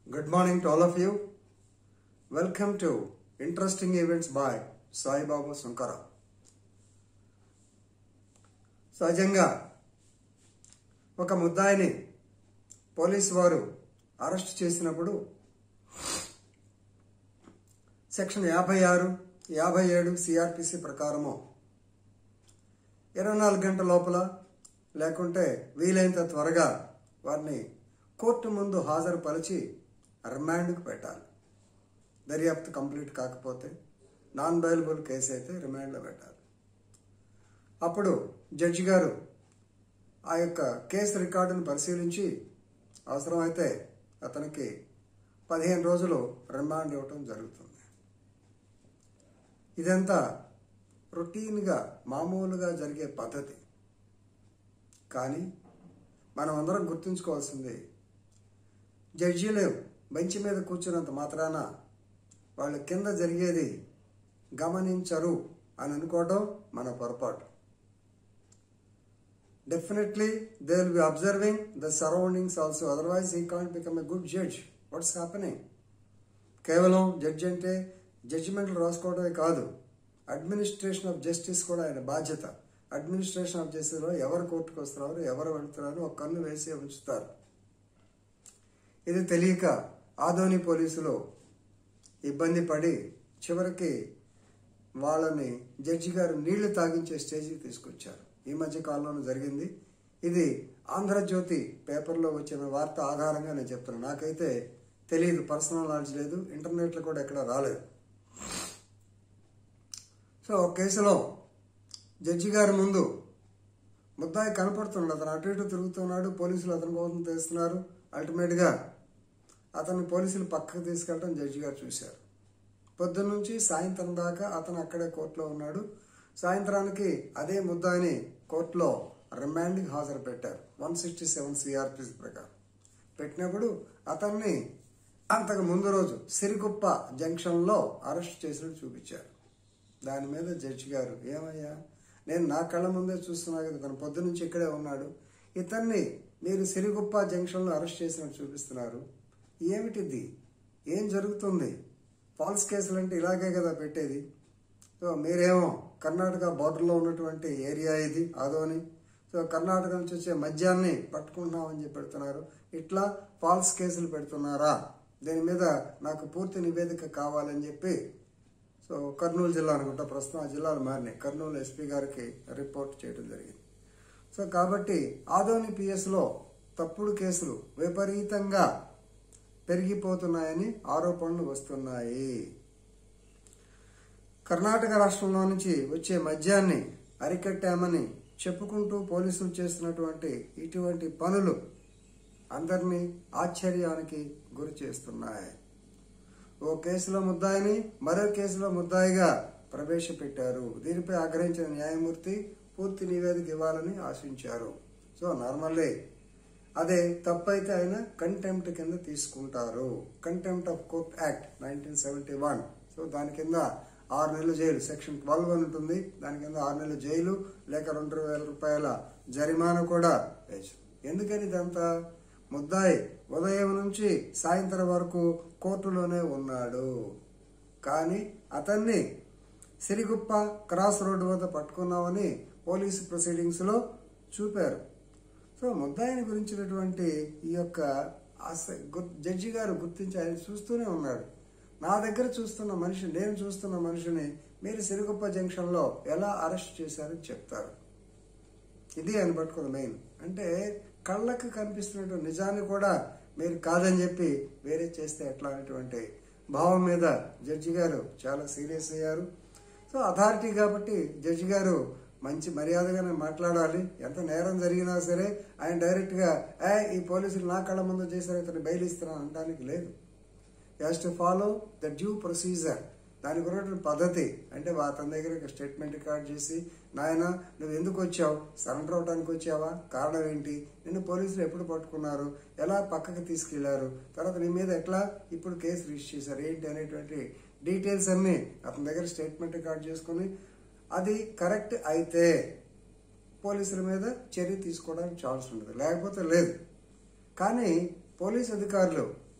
Good morning to all of you. Welcome to Interesting Events by Sai Babu Sankara. సహజంగా ఒక ముద్దాయిని police వారు arrest చేసినప్పుడు section యాభై ఆరు యాభై ఏడు సిఆర్పిసి ప్రకారము ఇరవై నాలుగు గంటల లోపల లేకుంటే వీలైనంత త్వరగా వారిని కోర్టు ముందు హాజరుపరిచి రిమాండ్కి పెట్టాలి దర్యాప్తు కంప్లీట్ కాకపోతే నాన్ బయలబుల్ కేసు అయితే రిమాండ్లో పెట్టాలి అప్పుడు జడ్జి గారు ఆ యొక్క కేసు రికార్డును పరిశీలించి అవసరమైతే అతనికి పదిహేను రోజులు రిమాండ్ ఇవ్వటం జరుగుతుంది ఇదంతా రొటీన్గా మామూలుగా జరిగే పద్ధతి కానీ మనం అందరం గుర్తుంచుకోవాల్సింది జడ్జీలు బెంచ్ మీద కూర్చున్నంత మాత్రాన వాళ్ళ కింద జరిగేది గమనించరు అని అనుకోవడం మన పొరపాటు definitely they will be observing the surroundings also otherwise he can't become a good judge what's happening కేవలం జడ్జ్ అంటే జడ్జిమెంట్లు రాసుకోవడమే కాదు అడ్మినిస్ట్రేషన్ ఆఫ్ జస్టిస్ కూడా ఆయన బాధ్యత అడ్మినిస్ట్రేషన్ ఆఫ్ జస్టిస్లో ఎవరు కోర్టుకు వస్తున్నారు ఎవరు వెళ్తున్నారు ఒక కన్ను వేసి ఉంచుతారు ఇది తెలియక ఆదోని పోలీసులు ఇబ్బంది పడి చివరికి వాళ్ళని జడ్జి గారు నీళ్లు తాగించే స్టేజ్కి తీసుకొచ్చారు ఈ మధ్య కాలంలో జరిగింది ఇది ఆంధ్రజ్యోతి పేపర్లో వచ్చిన వార్త ఆధారంగా నేను చెప్తున్నాను నాకైతే తెలియదు పర్సనల్ నాలెడ్జ్ లేదు ఇంటర్నెట్లో కూడా ఎక్కడ రాలేదు సో ఒక కేసులో జడ్జి గారి ముందు ముద్దాయి కనపడుతున్నాడు అతను అటు ఇటు తిరుగుతున్నాడు పోలీసులు అతని కోసం తెస్తున్నారు అల్టిమేట్గా అతన్ని పోలీసులు పక్కకు తీసుకెళ్ళడం జడ్జి గారు చూశారు పొద్దున్న నుంచి సాయంత్రం దాకా అతను అక్కడే కోర్టులో ఉన్నాడు సాయంత్రానికి అదే ముద్దాయిని కోర్టులో రిమాండ్కి హాజరు పెట్టారు వన్ సిక్స్టీ సెవెన్ సిఆర్పిసి ప్రకారం పెట్టినప్పుడు అతన్ని అంతకు ముందు రోజు సిరిగుప్ప జంక్షన్లో అరెస్ట్ చేసినట్టు చూపించారు దాని మీద జడ్జి గారు ఏమయ్యా నేను నా కళ్ళ ముందే చూస్తున్నా కదా తను పొద్దు నుంచి ఇక్కడే ఉన్నాడు ఇతన్ని మీరు సిరిగుప్ప జంక్షన్లో అరెస్ట్ చేసినట్టు చూపిస్తున్నారు ఏమిటిది ఏం జరుగుతుంది ఫాల్స్ కేసులు అంటే ఇలాగే కదా పెట్టేది సో మీరేమో కర్ణాటక బార్డర్లో ఉన్నటువంటి ఏరియా ఇది ఆదోని సో కర్ణాటక నుంచి వచ్చే మద్యాన్ని పట్టుకుంటున్నామని చెప్పి పెడుతున్నారు ఇట్లా ఫాల్స్ కేసులు పెడుతున్నారా దీని మీద నాకు పూర్తి నివేదిక కావాలని చెప్పి సో కర్నూలు జిల్లా అనుకుంటా ప్రస్తుతం ఆ జిల్లాలు మారినాయి కర్నూలు ఎస్పీ గారికి రిపోర్ట్ చేయడం జరిగింది సో కాబట్టి ఆదోని పిఎస్లో తప్పుడు కేసులు విపరీతంగా పెరిగిపోతున్నాయని ఆరోపణలు వస్తున్నాయి కర్ణాటక రాష్ట్రంలో నుంచి వచ్చే మద్యాన్ని అరికట్టామని చెప్పుకుంటూ పోలీసులు చేస్తున్నటువంటి ఇటువంటి పనులు అందరినీ ఆశ్చర్యానికి గురి చేస్తున్నాయి ఓ కేసులో ముద్దాయిని మరో కేసులో ముద్దాయిగా ప్రవేశపెట్టారు దీనిపై ఆగ్రహించిన న్యాయమూర్తి పూర్తి నివేదిక ఇవ్వాలని ఆశించారు సో నార్మల్లీ అదే తప్పైతే ఆయన కంటెంప్ట్ కింద తీసుకుంటారు contempt of court act nineteen seventy one so దాని కింద ఆరు నెలల జైలు సెక్షన్ ట్వెల్వ్ అని ఉంటుంది దాని కింద ఆరు నెలల జైలు లేక రెండు వేల రూపాయల జరిమానా కూడా వేయచ్చు ఎందుకని ఇదంతా ముద్దాయి ఉదయం నుంచి సాయంత్రం వరకు కోర్టులోనే ఉన్నాడు కానీ అతన్ని సిరిగుప్ప క్రాస్ రోడ్డు వద్ద పట్టుకున్నామని పోలీసు ప్రొసీడింగ్స్లో చూపారు సో ముద్దాయిని గురించినటువంటి ఈ యొక్క ఆస- గు- జడ్జి గారు గుర్తించి ఆయన చూస్తూనే ఉన్నాడు నా దగ్గర చూస్తున్న మనిషి నేను చూస్తున్న మనిషిని మీరు సిరిగుప్ప జంక్షన్లో ఎలా అరెస్ట్ చేశారని చెప్తారు ఇది ఆయన పట్టుకున్న మెయిన్ అంటే కళ్ళకు కనిపిస్తున్నటువంటి నిజాన్ని కూడా మీరు కాదని చెప్పి వేరే చేస్తే ఎట్లా అనేటువంటి భావం మీద జడ్జి గారు చాలా సీరియస్ అయ్యారు సో అథారిటీ కాబట్టి జడ్జి గారు మంచి మర్యాదగానే మాట్లాడాలి ఎంత నేరం జరిగినా సరే ఆయన డైరెక్ట్గా ఏ ఈ పోలీసులు నా కళ్ళ ముందు చేశారు ఇతను బెయిల్ ఇస్తున్నాను అనడానికి లేదు has to follow the due procedure దానికి ఉన్నటువంటి పద్ధతి అంటే వా- అతని దగ్గర ఒక స్టేట్మెంట్ రికార్డ్ చేసి నాయన నువ్వు ఎందుకు వచ్చావు సరెండర్ అవడానికి వచ్చావా కారణం ఏంటి నిన్ను పోలీసులు ఎప్పుడు పట్టుకున్నారు ఎలా పక్కకి తీసుకెళ్లారు తర్వాత నీ మీద ఎట్లా ఇప్పుడు కేసు రిజిస్టర్ చేశారు ఏంటి అనేటువంటి డీటెయిల్స్ అన్ని అతని దగ్గర స్టేట్మెంట్ రికార్డ్ చేసుకుని అది కరెక్ట్ అయితే పోలీసుల మీద చర్య తీసుకోవడానికి ఛాన్స్ ఉండదు లేకపోతే లేదు కానీ పోలీస్ అధికారులు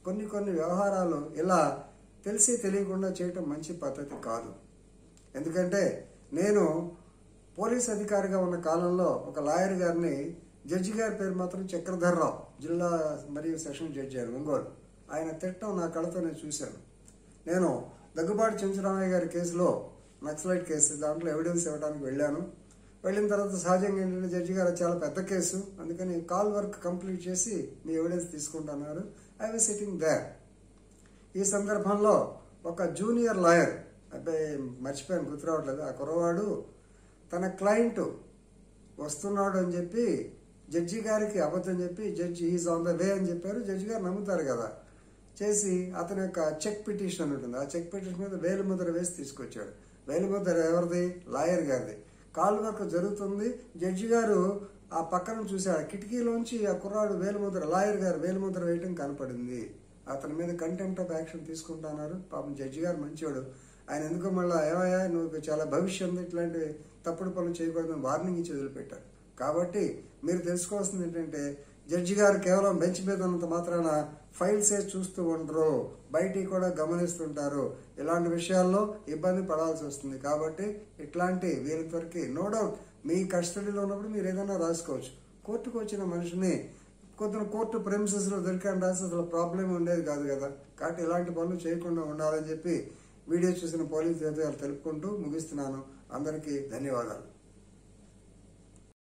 కొన్ని కొన్ని వ్యవహారాలు ఇలా తెలిసి తెలియకుండా చేయటం మంచి పద్ధతి కాదు ఎందుకంటే నేను పోలీస్ అధికారిగా ఉన్న కాలంలో ఒక లాయర్ గారిని జడ్జి గారి పేరు మాత్రం చక్రధర్రావు జిల్లా మరియు సెషన్ జడ్జి గారు ఒంగోలు ఆయన తిట్టం నా కళ్ళతో నేను చూశాను నేను దగ్గుబాటి చెంచురామయ్య గారి కేసులో నక్సలైట్ కేసు దాంట్లో ఎవిడెన్స్ ఇవ్వడానికి వెళ్ళాను వెళ్ళిన తర్వాత సహజంగా ఏంటంటే జడ్జి గారు చాలా పెద్ద కేసు అందుకని కాల్ వర్క్ కంప్లీట్ చేసి మీ ఎవిడెన్స్ తీసుకుంటున్నారు ఐ వాజ్ సిట్టింగ్ దేర్ ఈ సందర్భంలో ఒక జూనియర్ లాయర్ అబ్బాయి మర్చిపోయాను గుర్తురావట్లేదు ఆ కుర్రవాడు తన క్లయింట్ వస్తున్నాడు అని చెప్పి జడ్జి గారికి అబద్ధం చెప్పి judge is on the way అని చెప్పారు జడ్జి గారు నమ్ముతారు కదా చేసి అతని యొక్క చెక్ పిటిషన్ ఉంటుంది ఆ చెక్ పిటిషన్ మీద వేలు ముద్ర వేసి తీసుకొచ్చాడు వేలు ముద్ర ఎవరిది లాయర్ గారిది కాల్ వర్క్ జరుగుతుంది జడ్జి గారు ఆ పక్కన చూశాడు కిటికీలోంచి ఆ కుర్రాడు వేలు ముద్ర లాయర్ గారు వేలు ముద్ర వేయటం కనపడింది అతని మీద కంటెంప్ట్ ఆఫ్ యాక్షన్ తీసుకుంటున్నారు పాపం జడ్జి గారు మంచివాడు ఆయన ఎందుకో మళ్ళీ ఏమయ్యా నువ్వు చాలా భవిష్యం ఉంది ఇట్లాంటి తప్పుడు పనులు చేయకూడదని వార్నింగ్ ఇచ్చి వదిలిపెట్టారు కాబట్టి మీరు తెలుసుకోవాల్సింది ఏంటంటే జడ్జి గారు కేవలం బెంచ్ మీద ఉన్నంత మాత్రాన ఫైల్సే చూస్తూ ఉండరు బయటికి కూడా గమనిస్తుంటారు ఇలాంటి విషయాల్లో ఇబ్బంది పడాల్సి వస్తుంది కాబట్టి ఇట్లాంటి వీళ్ళకి నో డౌట్ మీ కస్టడీలో ఉన్నప్పుడు మీరు ఏదైనా రాసుకోవచ్చు కోర్టుకు వచ్చిన మనిషిని కొంత కోర్టు ప్రెమిసెస్ లో దొరికాను రాసి అసలు ప్రాబ్లం ఉండేది కాదు కదా కాబట్టి ఇలాంటి పనులు చేయకుండా ఉండాలని చెప్పి వీడియో చూసిన పోలీసు అధికారులు తెలుపుకుంటూ ముగిస్తున్నాను అందరికీ ధన్యవాదాలు